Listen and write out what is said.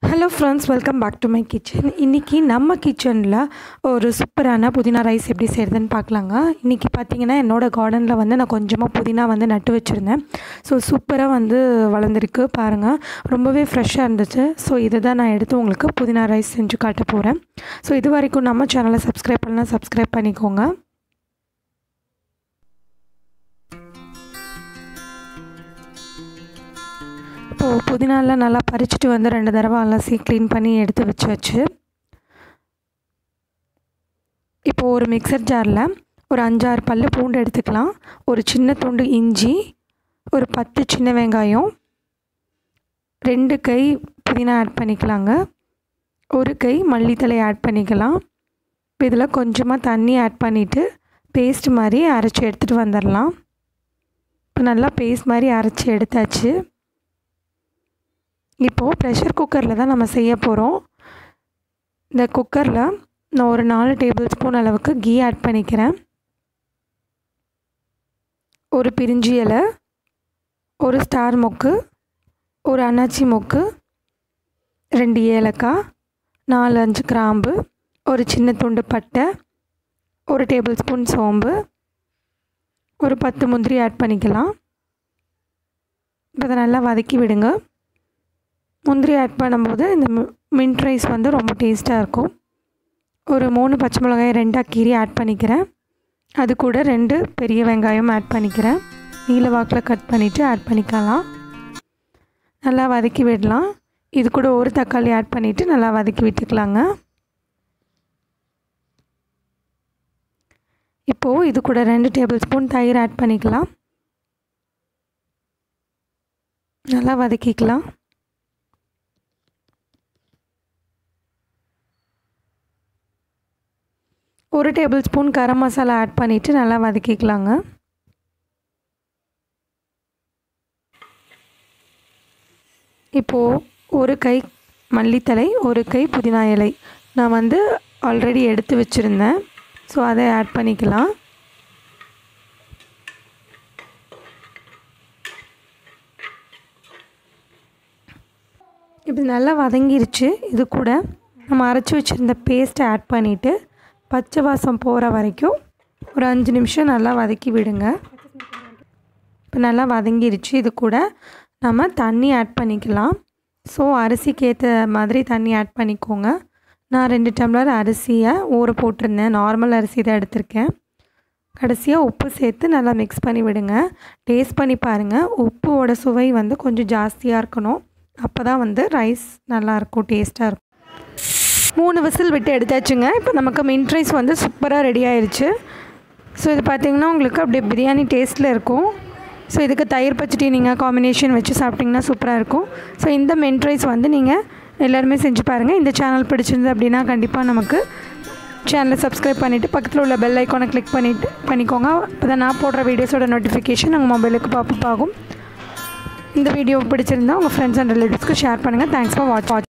hello friends welcome back to my kitchen இன்றைக்கி நம்ம கிச்சனில் ஒரு சூப்பரான புதினா ரைஸ் எப்படி செய்கிறதுன்னு பார்க்கலாங்க இன்றைக்கி பார்த்தீங்கன்னா என்னோடய கார்டனில் வந்து நான் கொஞ்சமாக புதினா வந்து நட்டு வச்சுருந்தேன் ஸோ சூப்பராக வந்து வளர்ந்துருக்கு பாருங்கள் ரொம்பவே ஃப்ரெஷ்ஷாக இருந்துச்சு ஸோ இதை தான் நான் எடுத்து உங்களுக்கு புதினா ரைஸ் செஞ்சு காட்ட போகிறேன் ஸோ இது வரைக்கும் நம்ம சேனலை சப்ஸ்கிரைப் பண்ணலாம் சப்ஸ்கிரைப் பண்ணிக்கோங்க இப்போது புதினாலாம் நல்லா பறிச்சுட்டு வந்து ரெண்டு தடவை அலசி க்ளீன் பண்ணி எடுத்து வச்சு வச்சு இப்போது ஒரு மிக்சர் ஜாரில் ஒரு அஞ்சாறு பல் பூண்டு எடுத்துக்கலாம் ஒரு சின்ன துண்டு இஞ்சி ஒரு பத்து சின்ன வெங்காயம் ரெண்டு கை புதினா ஆட் பண்ணிக்கலாங்க ஒரு கை மல்லித்தலை ஆட் பண்ணிக்கலாம் இப்போ இதில் கொஞ்சமாக தண்ணி ஆட் பண்ணிவிட்டு பேஸ்ட் மாதிரி அரைச்சி எடுத்துகிட்டு வந்துடலாம் இப்போ நல்லா பேஸ்ட் மாதிரி அரைச்சி எடுத்தாச்சு இப்போது ப்ரெஷர் குக்கரில் தான் நம்ம செய்ய போகிறோம் இந்த குக்கரில் நான் ஒரு நாலு டேபிள் ஸ்பூன் அளவுக்கு கீ ஆட் பண்ணிக்கிறேன் ஒரு பிரிஞ்சி இலை ஒரு ஸ்டார் மொக்கு ஒரு அன்னாச்சி மொக்கு ரெண்டு ஏலக்காய் நாலு அஞ்சு கிராம்பு ஒரு சின்ன துண்டு பட்டை ஒரு டேபிள் ஸ்பூன் சோம்பு ஒரு பத்து முந்திரி ஆட் பண்ணிக்கலாம் இப்போ அதை நல்லா வதக்கி விடுங்க முந்திரி ஆட் பண்ணும்போது இந்த மின்ட் ரைஸ் வந்து ரொம்ப டேஸ்ட்டாக இருக்கும் ஒரு மூணு பச்சை மிளகாய் ரெண்டாக கீரி ஆட் பண்ணிக்கிறேன் அது கூட ரெண்டு பெரிய வெங்காயம் ஆட் பண்ணிக்கிறேன் நீல வாக்கில் கட் பண்ணிவிட்டு ஆட் பண்ணிக்கலாம் நல்லா வதக்கி விடலாம் இது கூட ஒரு தக்காளி ஆட் பண்ணிவிட்டு நல்லா வதக்கி விட்டுக்கலாங்க இப்போது இது கூட ரெண்டு டேபிள் ஸ்பூன் தயிர் ஆட் பண்ணிக்கலாம் நல்லா வதக்கிக்கலாம் ஒரு table spoon garam masala add பண்ணிவிட்டு நல்லா வதக்கிக்கலாங்க இப்போது ஒரு கை மல்லித்தலை ஒரு கை புதினா இலை நான் வந்து ஆல்ரெடி எடுத்து வச்சுருந்தேன் ஸோ அதை ஆட் பண்ணிக்கலாம் இப்படி நல்லா வதங்கிருச்சு இது கூட நம்ம அரைச்சி வச்சுருந்த பேஸ்ட்டை ஆட் பண்ணிவிட்டு பச்சை வாசம் போகிற வரைக்கும் ஒரு அஞ்சு நிமிஷம் நல்லா வதக்கி விடுங்க இப்போ நல்லா வதங்கிருச்சு இது கூட நம்ம தண்ணி ஆட் பண்ணிக்கலாம் ஸோ அரிசிக்கு ஏற்ற மாதிரி தண்ணி ஆட் பண்ணிக்கோங்க நான் ரெண்டு டம்ளர் அரிசியை ஊற போட்டிருந்தேன் நார்மல் அரிசி தான் எடுத்திருக்கேன் கடைசியாக உப்பு சேர்த்து நல்லா மிக்ஸ் பண்ணி விடுங்க டேஸ்ட் பண்ணி பாருங்கள் உப்போட சுவை வந்து கொஞ்சம் ஜாஸ்தியாக இருக்கணும் அப்போ தான் வந்து ரைஸ் நல்லாயிருக்கும் டேஸ்ட்டாக இருக்கும் மூணு விசில் விட்டு எடுத்தாச்சுங்க இப்போ நமக்கு மின்ட் ரைஸ் வந்து சூப்பராக ரெடி ஆயிடுச்சு ஸோ இது பார்த்திங்கன்னா உங்களுக்கு அப்படியே பிரியாணி டேஸ்ட்டில் இருக்கும் ஸோ இதுக்கு தயிர் பச்சடி நீங்கள் காம்பினேஷன் வச்சு சாப்பிட்டிங்கன்னா சூப்பராக இருக்கும் ஸோ இந்த மின்ட் ரைஸ் வந்து நீங்கள் எல்லாருமே செஞ்சு பாருங்கள் இந்த சேனல் பிடிச்சிருந்து அப்படின்னா கண்டிப்பாக நமக்கு சேனலை சப்ஸ்கிரைப் பண்ணிவிட்டு பக்கத்தில் உள்ள பெல் ஐக்கானை கிளிக் பண்ணிவிட்டு பண்ணிக்கோங்க அப்போ தான் நான் போடுற வீடியோஸோட நோட்டிஃபிகேஷன் உங்கள் மொபைலுக்கு பாப்பப் ஆகும் இந்த வீடியோ பிடிச்சிருந்தா உங்கள் ஃப்ரெண்ட்ஸ் அண்ட் ரிலேட்டிவ்ஸ்க்கு ஷேர் பண்ணுங்கள் தேங்க்ஸ் ஃபார் வாட்ச் வாட்ச்